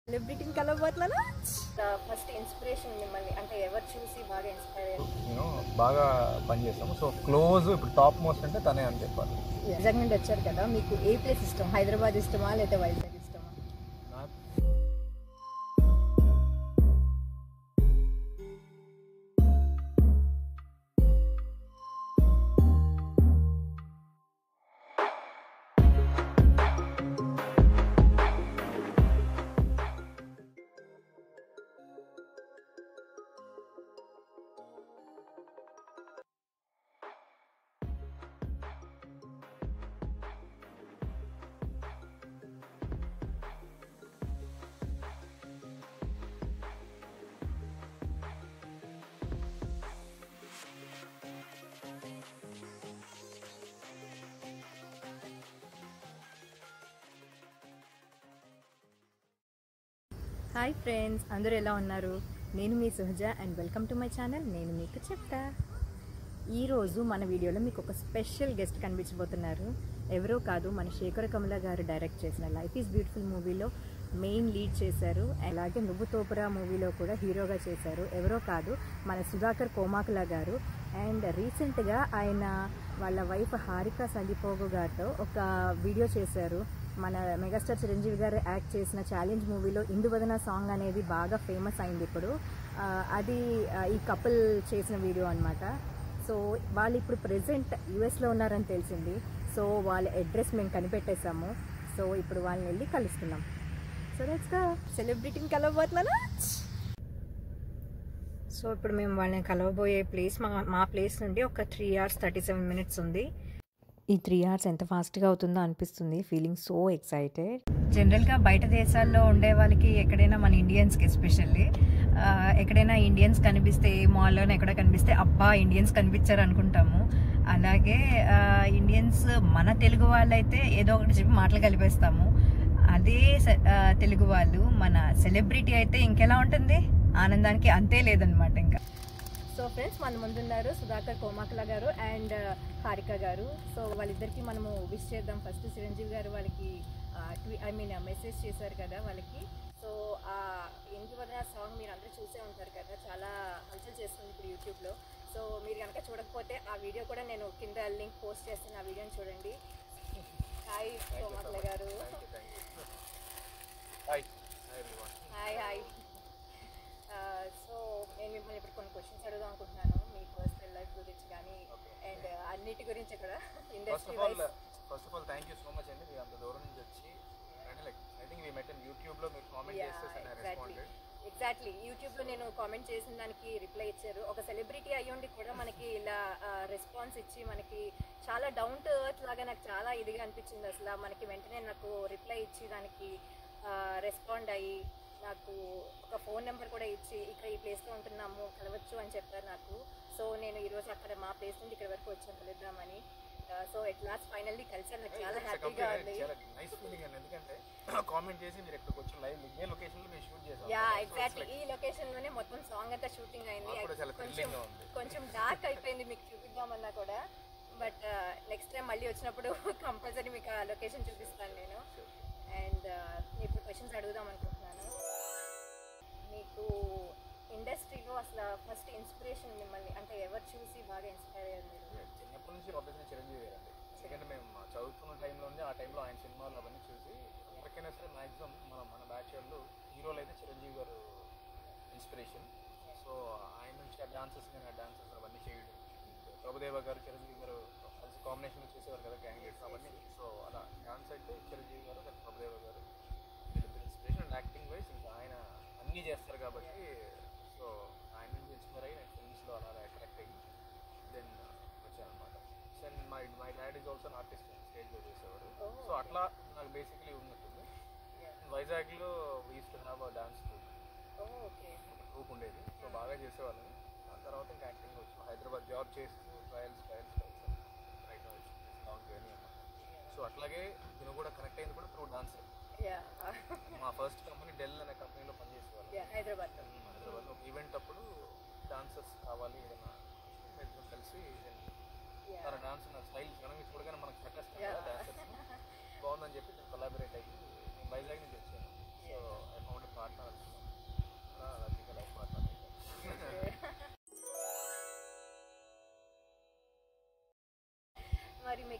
సెలబ్రిటీని కలవబోతున్నాను first inspiration మిమ్మల్ని అంటే ఎవరు చూసి బాగా ఇన్స్పైర్ అయ్యారు నేను బాగా పనిచేస్తాము సో క్లోజ్ ఇప్పుడు టాప్ మోస్ట్ అంటే తనే అని చెప్పాలి వైజాగ్ నుండి వచ్చారు కదా మీకు ఏ ప్లేస్ ఇష్టం హైదరాబాద్ ఇష్టమా లేదా వైజాగ్ ఇష్టమా నాకు హాయ్ ఫ్రెండ్స్ అందరూ ఎలా ఉన్నారు నేను మీ Suhaja and welcome to my channel నేను మీకు చెప్తా ఈరోజు మన వీడియోలో మీకు ఒక స్పెషల్ గెస్ట్ కనిపించబోతున్నారు ఎవరో కాదు మన శేఖర కమల గారు డైరెక్ట్ చేసిన లైఫ్ ఈజ్ బ్యూటిఫుల్ మూవీలో మెయిన్ లీడ్ చేశారు అలాగే నువ్వు తోపురా మూవీలో కూడా హీరోగా చేశారు ఎవరో కాదు మన సుధాకర్ కోమాకుల గారు అండ్ రీసెంట్గా ఆయన వాళ్ళ వైఫ్ హారిక సందీపోగు గారితో ఒక వీడియో చేశారు మన మెగాస్టార్ చిరంజీవి గారు యాక్ట్ చేసిన ఛాలెంజ్ మూవీలో ఇందువదన సాంగ్ అనేది బాగా ఫేమస్ అయింది ఇప్పుడు ఆ, అది ఆ, ఈ కపుల్ చేసిన వీడియో అన్నమాట సో వాళ్ళు ఇప్పుడు ప్రెసెంట్ యుఎస్లో ఉన్నారని తెలిసింది సో వాళ్ళ అడ్రస్ మేము కనిపెట్టేశాము సో ఇప్పుడు వాళ్ళని వెళ్ళి కలుస్తున్నాం సో లెట్స్ గా సెలబ్రిటీని కలవబోతున్నాను సో ఇప్పుడు మేము వాళ్ళని కలవబోయే ప్లేస్ మా మా ప్లేస్ నుండి ఒక three hours thirty seven minutes ఉంది ఈ త్రీ అవర్స్ ఎంత ఫాస్ట్గా అవుతుందో అనిపిస్తుంది ఫీలింగ్ సో ఎక్సైటెడ్ జనరల్గా బయట దేశాల్లో ఉండే వాళ్ళకి ఎక్కడైనా మన ఇండియన్స్కి ఎస్పెషల్లీ ఎక్కడైనా ఇండియన్స్ కనిపిస్తే ఏ మాల్లోనే ఎక్కడ కనిపిస్తే అబ్బా ఇండియన్స్ కనిపించారు అనుకుంటాము అలాగే ఇండియన్స్ మన తెలుగు వాళ్ళైతే ఏదో ఒకటి చెప్పి మాటలు కలిపేస్తాము అదే స- ఆ, తెలుగు వాళ్ళు మన సెలబ్రిటీ అయితే ఇంకెలా ఉంటుంది ఆనందానికి అంతే లేదనమాట ఇంకా సో ఫ్రెండ్స్ మన ముందున్నారు సుధాకర్ కోమాకుల గారు అండ్ హారిక గారు సో వాళ్ళిద్దరికి మనము విష్ చేద్దాం ఫస్ట్ చిరంజీవి గారు వాళ్ళకి ఐ మీన్ మెసేజ్ చేశారు కదా వాళ్ళకి సో ఆ ఇంటి వదిన సాంగ్ మీరు అందరూ చూసే ఉంటారు కదా చాలా హల్చల్ చేస్తుంది ఇప్పుడు యూట్యూబ్లో సో మీరు కనుక చూడకపోతే ఆ వీడియో కూడా నేను కింద లింక్ పోస్ట్ చేస్తాను ఆ వీడియోని చూడండి హాయ్ కోమాకుల గారు hi hi everyone hi hi so నేను మిమ్మల్ని ఇప్పుడు కొన్ని క్వశ్చన్స్ అడుగుదాం అనుకుంటున్నాను మీ పర్సనల్ లైఫ్ గురించి కానీ Okay. అండ్ అన్నిటి గురించి కూడా first industry of all wise first of all thank you so much అండి మీరు అంత దూరం నుంచి వచ్చి అంటే like I think we met in యూట్యూబ్లో మీరు కామెంట్ చేస్తే ఎగ్జాక్ట్లీ రెస్పాండెడ్ ఎగ్జాక్ట్లీ యూట్యూబ్లో నేను కామెంట్ చేసిన దానికి రిప్లై ఇచ్చారు ఒక సెలబ్రిటీ అయ్యుండి కూడా మనకి ఇలా రెస్పాన్స్ ఇచ్చి మనకి చాలా డౌన్ టు ఎర్త్ లాగా నాకు చాలా ఇదిగా అనిపించింది అసలు మనకి వెంటనే నాకు రిప్లై ఇచ్చి దానికి రెస్పాండ్ అయ్యి నాకు ఒక ఫోన్ నెంబర్ కూడా ఇచ్చి ఇక్కడ ఈ ప్లేస్లో ఉంటున్నాము కలవచ్చు అని చెప్పారు నాకు సో నేను ఈరోజు అక్కడ మా ప్లేస్ నుండి ఇక్కడ వరకు వచ్చాను కలుద్దామని సో ఎట్ లాస్ట్ ఫైనల్లీ కలిసాను నాకు చాలా హ్యాపీగా ఉంది చాలా నైస్ ఫీలింగ్ అండి ఎందుకంటే కామెంట్ చేసి మీరు ఎక్కడికి వచ్చి లైవ్ ఇదే లొకేషన్లో మీరు షూట్ చేసాం యా ఎగ్జాక్ట్లీ ఈ లొకేషన్ లోనే మొత్తం సాంగ్ అంతా షూటింగ్ అయింది మాకు కూడా చాలా కొంచెం thrilling గా ఉంది. కొంచెం డార్క్ అయిపోయింది మీకు చూపిద్దామన్నా కూడా బట్ నెక్స్ట్ టైం మళ్ళీ వచ్చినప్పుడు కంపల్సరీ మీకు ఆ లొకేషన్ చూపిస్తాను నేను అండ్ ఇప్పుడు క్వశ్చన్స్ అడుగుదాం అనుకుంటున్నాను మీకు ఇండస్ట్రీలో అసలు ఫస్ట్ ఇన్స్పిరేషన్ మిమ్మల్ని అంటే ఎవరు చూసి బాగా ఇన్స్పైర్ అయ్యారు మీరు చిన్నప్పటి నుంచి ఆబ్వియస్లీ చిరంజీవి గారు అండి సెకండ్ మేము చదువుతున్న టైంలో ఉంది ఆ టైంలో ఆయన సినిమాలు అవన్నీ చూసి ఎవరికైనా సరే మ్యాక్సిమం మన మన బ్యాచ్ వాళ్ళు హీరోలు అయితే చిరంజీవి గారు ఇన్స్పిరేషన్ సో ఆయన నుంచి ఆ డాన్సెస్ కానీ ఆ డాన్సెస్ అవన్నీ చేయడం ప్రభుదేవ గారు చిరంజీవి గారు కలిసి కాంబినేషన్ చేసేవారు కదా గ్యాంగ్ లీడ్స్ అవన్నీ సో అలా డాన్స్ అయితే చిరంజీవి గారు then ప్రభుదేవ గారు వీళ్ళిద్దరు ఇన్స్పిరేషన్ అండ్ యాక్టింగ్ వైజ్ ఇంకా ఆయన అన్నీ చేస్తారు కాబట్టి సో ఆయన నుంచి ఇన్స్పైర్ అయ్యి నేను ఫిల్మ్స్లో అలా అట్రాక్ట్ అయ్యి దెన్ వచ్చాను అనమాట then my my dad is also artist స్టేజ్లో చేసేవారు Oh, సో అట్లా నాకు బేసిక్లీ ఉన్నట్టుంది వైజాగ్లో we used to have a dance group okay group ఉండేది సో బాగా చేసేవాళ్ళని ఆ తర్వాత ఇంకా యాక్టింగ్ వచ్చి హైదరాబాద్ జాబ్ చేస్తూ trials trials trials right long journey అన్నమాట సో అట్లాగే దీని కూడా కనెక్ట్ అయింది కూడా త్రూ డాన్స్ యా మా ఫస్ట్ కంపెనీ డెల్ అనే కంపెనీలో పనిచేసేవాళ్ళం యా హైదరాబాద్ హైదరాబాద్ ఒక ఈవెంట్ అప్పుడు డాన్సర్స్ కావాలి ఏదైనా ఇద్దరం కలిసి యా తన డాన్స్ నా స్టైల్ చూడగానే చూడగానే మనకు పెట్టేస్తాం Yeah. కదా డాన్సర్స్ బాగుందని చెప్పి నేను కొలాబరేట్ అయ్యి నేను వైజాగ్ నుంచి వచ్చాను సో ఐ ఫౌండ్ పార్ట్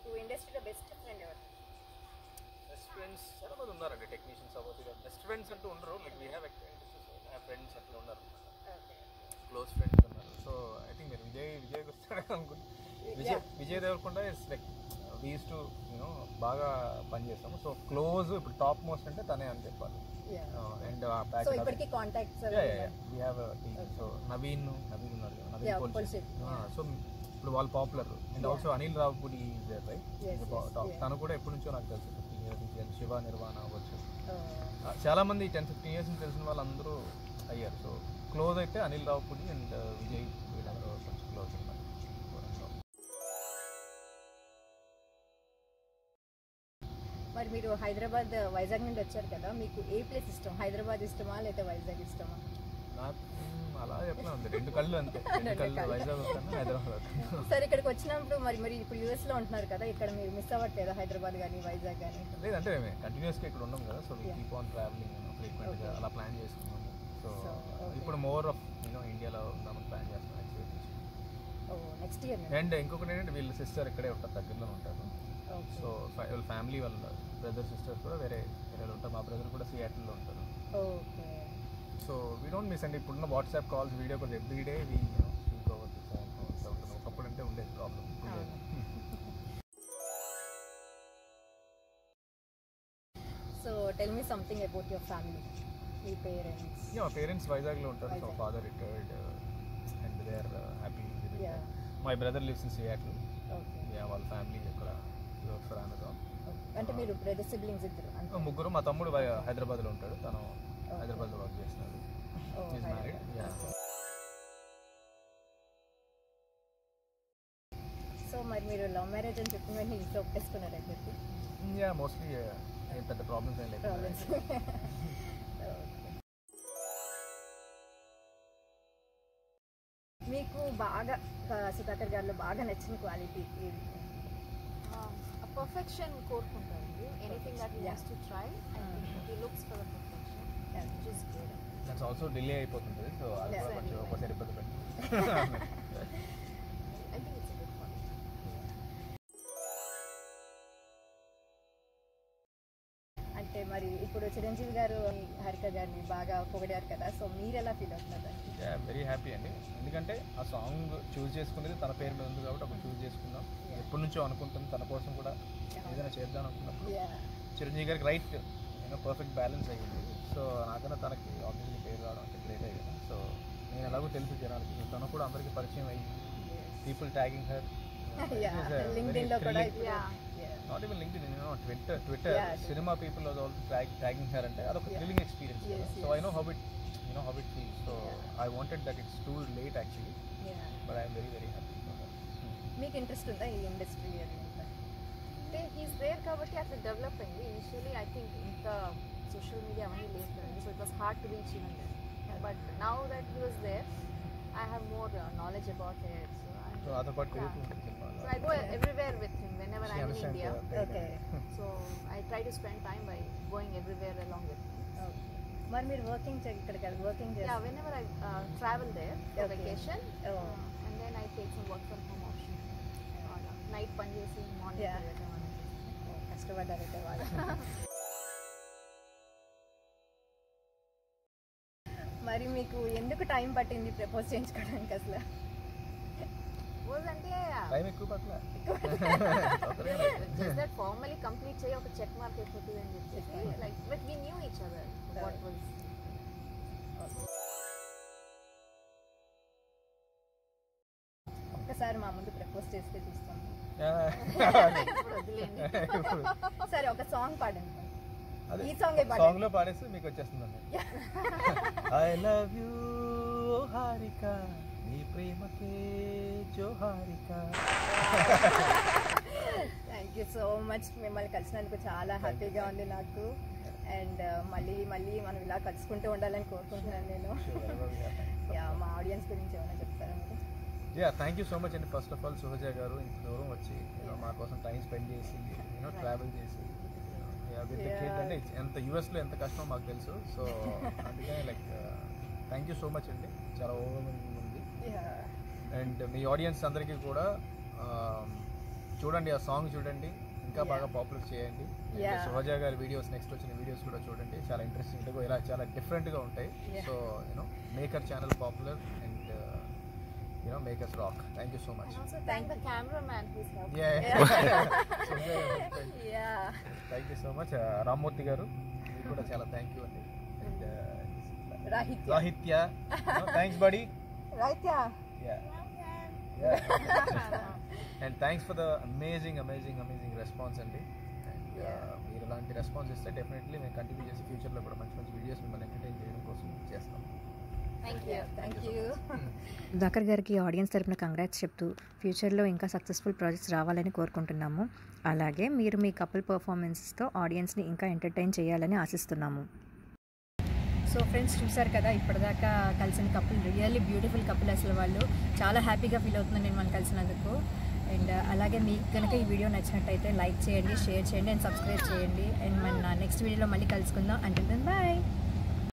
మీకు ఇండస్ట్రీలో బెస్ట్ ఫ్రెండ్ ఎవరు బెస్ట్ ఫ్రెండ్స్ చాలా మంది ఉన్నారండి టెక్నీషియన్స్ అవ్వచ్చు బెస్ట్ ఫ్రెండ్స్ అంటూ ఉండరు లైక్ వీ హ్యావ్ ఫ్రెండ్స్ అట్లా ఉన్నారు క్లోజ్ ఫ్రెండ్స్ ఉన్నారు సో ఐ థింక్ మీరు విజయ్ విజయ్ వస్తాడు అనుకుంటే Vijay Vijay Deverakonda is like we used to you know బాగా పనిచేస్తాము సో క్లోజ్ ఇప్పుడు టాప్ మోస్ట్ అంటే తనే అని చెప్పాలి అండ్ ఆ సో ప్యాక్ ఇప్పటికీ contacts we have so Naveen Naveen ఉన్నారు కదా, నవీన్ Yeah, పోల్చి Polsek. సో ఇప్పుడు వాళ్ళు popular and also Anil Ravipudi right Yes, yes, yeah. తను కూడా ఎప్పటి నుంచో నాకు తెలుసు ఫిఫ్టీన్ ఇయర్స్ నుంచి and శివ నిర్వాణ అవ్వచ్చు ఆ, చాలా మంది టెన్ ఫిఫ్టీన్ ఇయర్స్ నుంచి తెలిసిన వాళ్ళందరూ అయ్యారు సో క్లోజ్ అయితే అనిల్ రావుపూడి అండ్ విజయ్ వీళ్ళందరూ కొంచెం క్లోజ్ ఉన్నారు మరి మీరు హైదరాబాద్ వైజాగ్ నుండి వచ్చారు కదా మీకు ఏ ప్లేస్ ఇష్టం హైదరాబాద్ ఇష్టమా లేదా వైజాగ్ ఇష్టమా నాకు మ్, అలా చెప్పిన ఉంది రెండు కళ్ళు అంతే రెండు కళ్ళు వైజాగ్ వస్తాను హైదరాబాద్ వస్తాను సరే ఇక్కడికి వచ్చినప్పుడు మరి మరి ఇప్పుడు యూఎస్ లో ఉంటున్నారు కదా ఇక్కడ మీరు మిస్ అవ్వట్లేదా హైదరాబాద్ కానీ వైజాగ్ కానీ లేదంటే మేము కంటిన్యూస్గా ఇక్కడ ఉన్నాం కదా so we keep on travelling ఫ్రీక్వెంట్గా అలా ప్లాన్ చేసుకున్నాము సో So, okay. ఇప్పుడు మోర్ ఆఫ్ యూనో ఇండియాలో ఉందామని ప్లాన్ చేస్తున్నాం actually oh next year and ఇంకొకటి ఏంటంటే వీళ్ళ సిస్టర్ ఇక్కడే ఉంటారు దగ్గరలో ఉంటారు ఓకే సో వాళ్ళ ఫ్యామిలీ వాళ్ళ బ్రదర్ సిస్టర్స్ కూడా వేరే వేరే ఉంటారు మా బ్రదర్ కూడా సియాటిల్లో ఉంటారు okay so we don't miss అండి ఇప్పుడున్న WhatsApp calls video calls every day we speak over the phone ఉంటుంది ఒకప్పుడు అంటే ఉండేది problem so tell me something about your family మీ పేరెంట్స్ మా పేరెంట్స్ వైజాగ్లో ఉంటారు so Vizag. Father retired and they are happy Yeah. My brother lives in Seattle okay yeah వాళ్ళ family అక్కడ వర్క్ ఫర్ అమెజాన్ అంటే మీరు బ్రదర్ సిబ్లింగ్స్ ఇద్దరు అంటే ముగ్గురు మా తమ్ముడు వై- హైదరాబాద్లో ఉంటాడు తను హైదరాబాద్లో వర్క్ చేస్తున్నాడు oh, is married yeah so మరి మీరు లవ్ మ్యారేజ్ అని చెప్పిన వెంటనే ఇంట్లో ఒప్పేసుకున్నారు అని చెప్పి యా మోస్ట్లీ ఏం పెద్ద ప్రాబ్లమ్స్ ఏం లేదు ప్రాబ్లమ్స్ మీకు బాగా ఆ, సుధాకర్ గారిలో బాగా నచ్చిన క్వాలిటీ ఏది a perfection కోరుకుంటారండి anything that wants to try and he looks for the perfection which is good that's also delay అయిపోతుంది సో అది కూడా Yeah. కొంచెం ఒకసారి ఇబ్బంది పెట్టి I think it's good for అంటే మరి ఇప్పుడు చిరంజీవి గారు హరిక గారిని బాగా పొగిడారు కదా సో మీరు ఎలా ఫీల్ అవుతున్నారు దానికి? వెరీ హ్యాపీ అండి ఎందుకంటే ఆ సాంగ్ చూస్ చేసుకునేది తన పేరు మీద ఉంది కాబట్టి అప్పుడు చూస్ చేసుకుందాం ఎప్పటి నుంచో అనుకుంటుంది తన కోసం కూడా ఏదైనా చేద్దాం అనుకున్నప్పుడు Yeah. చిరంజీవి గారికి రైట్ యూనో పర్ఫెక్ట్ బ్యాలెన్స్ అయ్యింది సో నాకన్నా తనకి ఆబ్వియస్లీ పేరు రావడం అంటే గ్రేట్ కదా సో నేను ఎలాగో తెలుసు జనాలకి సో తను కూడా అందరికీ పరిచయం అయ్యింది people tagging her Yeah. LinkedIn లో కూడా ఇప్పుడు Yeah. Yeah. Not even LinkedIn you know Twitter Twitter Yeah, cinema people also tag tagging her అంటే అదొక Yeah. Thrilling experience Yes, so yes. I know how it you know how it feel so I wanted that it's too late actually Yeah. But I'm very very happy మీకు interest ఉందా ఈ industry అని అంతా? అంటే he's there కాబట్టి అట్లా develop అయింది initially I think ఇంత సోషల్ మీడియా అవన్నీ లేదు కదండి so it was hard to reach even there but now that he was there I have more knowledge about it so అదో పాటు పెరుగుతూ ఉంటుంది సినిమాలో so I go everywhere with him whenever She I in understands India the pain. Okay. So I try to spend time by going everywhere along with him Okay. మరి మీరు working ఇక్కడ working Yeah, చేస్తారు whenever I uh, travel there for Okay. vacation, Oh. uh, and then I take some work from home option. Uh, night పని చేసి morning Yeah. కష్టపడ్డారైతే బాగా మరి మీకు ఎందుకు టైం పట్టింది ప్రపోజ్ చేయించుకోవడానికి అసలు రోజు అంటే టైం ఎక్కువ పట్ల జస్ట్ దట్ ఫార్మలీ కంప్లీట్ చేయి ఒక చెక్ మార్క్ అయిపోతుంది అని చెప్పేసి like but we knew each other what was ఒక్కసారి మా ముందు ప్రపోజ్ చేస్తే చూస్తాం ఇప్పుడు వదిలేండి సరే ఒక సాంగ్ పాడండి అదే ఈ సాంగే సాంగ్ పాడండి లో పాడేస్తే మీకు వచ్చేస్తుందండి ఐ లవ్ యూ హారిక నీ ప్రేమకే జోహారిక థ్యాంక్ యూ సో మచ్ మిమ్మల్ని కలిసినందుకు చాలా హ్యాపీగా ఉంది నాకు అండ్ మళ్ళీ మళ్ళీ మనం ఇలా కలుసుకుంటూ ఉండాలని కోరుకుంటున్నాను నేను యా మా ఆడియన్స్ గురించి ఏమైనా చెప్తారా మీరు yeah thank you so much అండి ఫస్ట్ ఆఫ్ ఆల్ సుహజ గారు ఇంత దూరం వచ్చి you know, మా కోసం టైం స్పెండ్ చేసి యూనో ట్రావెల్ చేసి విత్ కిడ్ Yeah. అంటే ఎంత యూఎస్లో ఎంత కష్టమో మాకు తెలుసు సో అందుకని like thank you so much అండి చాలా ఓవర్వెల్మింగ్ ఉంది Yeah. అండ్ మీ ఆడియన్స్ అందరికీ కూడా చూడండి ఆ సాంగ్ చూడండి ఇంకా బాగా పాపులర్ చేయండి Yeah. సుహజా గారి వీడియోస్ నెక్స్ట్ వచ్చిన వీడియోస్ కూడా చూడండి చాలా ఇంట్రెస్టింగ్ ఉంటాయి ఇలా చాలా డిఫరెంట్గా ఉంటాయి Yeah. So you know maker channel popular and you know makers rock thank you so much And also thank the cameraman who's helped. Thank Yeah. You so much Rammurthy గారు మీకు కూడా చాలా థ్యాంక్ యూ అండి and Rahitya. Rahitya thanks buddy Right, yeah. And thanks for the amazing amazing amazing response అండి And, uh, Yeah. మీరు ఇలాంటి response ఇస్తే definitely మేము కంటిన్యూ చేసి ఫ్యూచర్లో కూడా మంచి మంచి వీడియోస్ మిమ్మల్ని ఎంటర్టైన్ చేయడం కోసం చేస్తాం Thank you. Thank you. Sudhakar గారికి ఆడియన్స్ తరపున కంగ్రాట్స్ చెప్తూ ఫ్యూచర్లో ఇంకా సక్సెస్ఫుల్ ప్రాజెక్ట్స్ రావాలని కోరుకుంటున్నాము అలాగే మీరు మీ కపుల్ పర్ఫార్మెన్స్తో ఆడియన్స్ని ఇంకా ఎంటర్టైన్ చేయాలని ఆశిస్తున్నాము సో ఫ్రెండ్స్ చూసారు కదా ఇప్పటిదాకా కలిసిన కపుల్ రియల్లీ బ్యూటిఫుల్ కపుల్ అసలు వాళ్ళు చాలా హ్యాపీగా ఫీల్ అవుతున్నాను నేను మనం కలిసినందుకు అండ్ అలాగే మీకు కనుక ఈ వీడియో నచ్చినట్టయితే లైక్ చేయండి షేర్ చేయండి అండ్ సబ్స్క్రైబ్ చేయండి అండ్ మన నెక్స్ట్ వీడియోలో మళ్ళీ కలుసుకుందాం అంటే దెన్ బాయ్